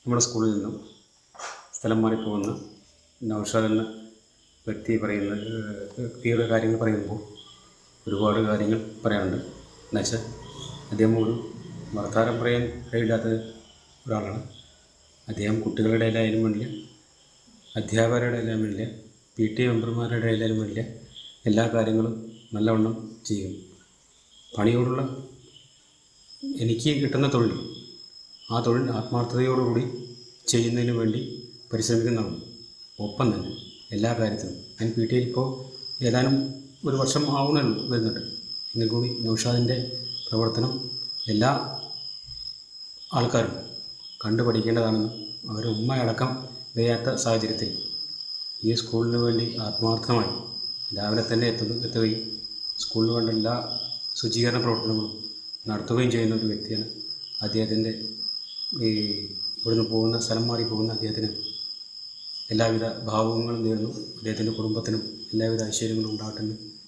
നമ്മുടെ സ്കൂളിൽ നിന്നും സ്ഥലം മാറിപ്പോകുന്ന നൗഷാദ് എന്ന വ്യക്തി പറയുന്ന ഏഹ്, വ്യക്തിയുടെ കാര്യങ്ങൾ പറയുമ്പോൾ ഒരുപാട് കാര്യങ്ങൾ പറയാനുണ്ട് എന്നുവെച്ചാൽ അദ്ദേഹം ഒരു വർത്താനം പറയാൻ കഴിയില്ലാത്ത ഒരാളാണ് അദ്ദേഹം കുട്ടികളുടെ ഇടയിലായാലും വേണ്ടില്ല അധ്യാപകരുടെ ഇടയിലായാലും വേണ്ടില്ല പി ടി എ മെമ്പർമാരുടെ ഇടയിലായാലും വേണ്ടില്ല എല്ലാ കാര്യങ്ങളും നല്ലവണ്ണം ചെയ്യും പണിയോടുള്ള എനിക്ക് കിട്ടുന്ന തൊഴിൽ ആ തൊഴിൽ ആത്മാർത്ഥതയോടുകൂടി ചെയ്യുന്നതിന് വേണ്ടി പരിശ്രമിക്കുന്നതാണ് ഒപ്പം തന്നെ എല്ലാ കാര്യത്തിലും ഞാൻ പി ടി ഇപ്പോൾ ഏതാനും ഒരു വർഷം ആവണല്ലോ വരുന്നുണ്ട് എങ്കിൽ കൂടി നൗഷാദിൻ്റെ പ്രവർത്തനം എല്ലാ ആൾക്കാരും കണ്ടു പഠിക്കേണ്ടതാണെന്നും അവരുടെ ഉമ്മയടക്കം വയ്യാത്ത സാഹചര്യത്തിൽ ഈ സ്കൂളിന് വേണ്ടി ആത്മാർത്ഥമായി രാവിലെ തന്നെ എത്തുന്നു എത്തുകയും സ്കൂളിന് വേണ്ട എല്ലാ ശുചീകരണ പ്രവർത്തനങ്ങളും നടത്തുകയും ചെയ്യുന്ന ഒരു വ്യക്തിയാണ് അദ്ദേഹത്തിൻ്റെ ഈ ഇവിടുന്ന് പോകുന്ന സ്ഥലം മാറി പോകുന്ന അദ്ദേഹത്തിന് എല്ലാവിധ ഭാവുകങ്ങളും നേർന്നു അദ്ദേഹത്തിൻ്റെ കുടുംബത്തിനും എല്ലാവിധ ഐശ്വര്യങ്ങളും ഉണ്ടാകട്ടെ എന്ന്